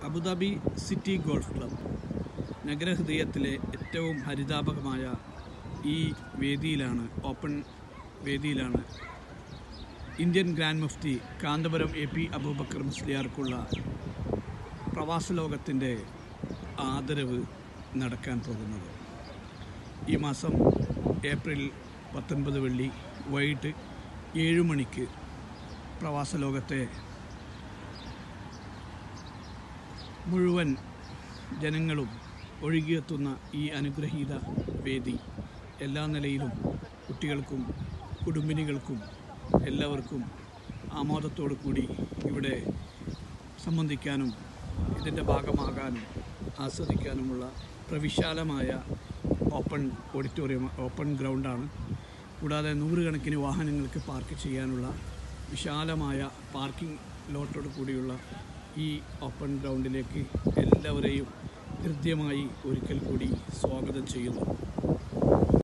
Abu Dhabi city golf club നഗരഹൃദയത്തിലെ ഏറ്റവും ഹരിതാപകമായ ഈ വേദിയിലാണ് ഓപ്പൺ വേദിയിലാണ് Indian grand Mufti Kanthapuram A P Aboobacker മുസ്ലിയാർക്കുള്ള പ്രവാസ ലോകത്തിൻ്റെ ആദരവ് നടക്കാൻ പോകുന്നത് ഈ മാസം ഏപ്രിൽ പത്തൊൻപത് വെള്ളി വൈകിട്ട് ഏഴ് മണിക്ക് പ്രവാസ ലോകത്തെ മുഴുവൻ ജനങ്ങളും ഒഴുകിയെത്തുന്ന ഈ അനുഗ്രഹീത വേദി എല്ലാ നിലയിലും കുട്ടികൾക്കും കുടുംബിനികൾക്കും എല്ലാവർക്കും ആമോദത്തോടു കൂടി ഇവിടെ സംബന്ധിക്കാനും ഇതിൻ്റെ ഭാഗമാകാനും ആസ്വദിക്കാനുമുള്ള പ്രവിശാലമായ ഓപ്പൺ ഓഡിറ്റോറിയം ഓപ്പൺ ഗ്രൗണ്ടാണ് കൂടാതെ നൂറുകണക്കിന് വാഹനങ്ങൾക്ക് പാർക്ക് ചെയ്യാനുള്ള വിശാലമായ പാർക്കിംഗ് ലോട്ടോട് കൂടിയുള്ള ഈ ഓപ്പൺ ഗ്രൗണ്ടിലേക്ക് എല്ലാവരെയും ഹൃദ്യമായി ഒരിക്കൽ കൂടി സ്വാഗതം ചെയ്യുന്നു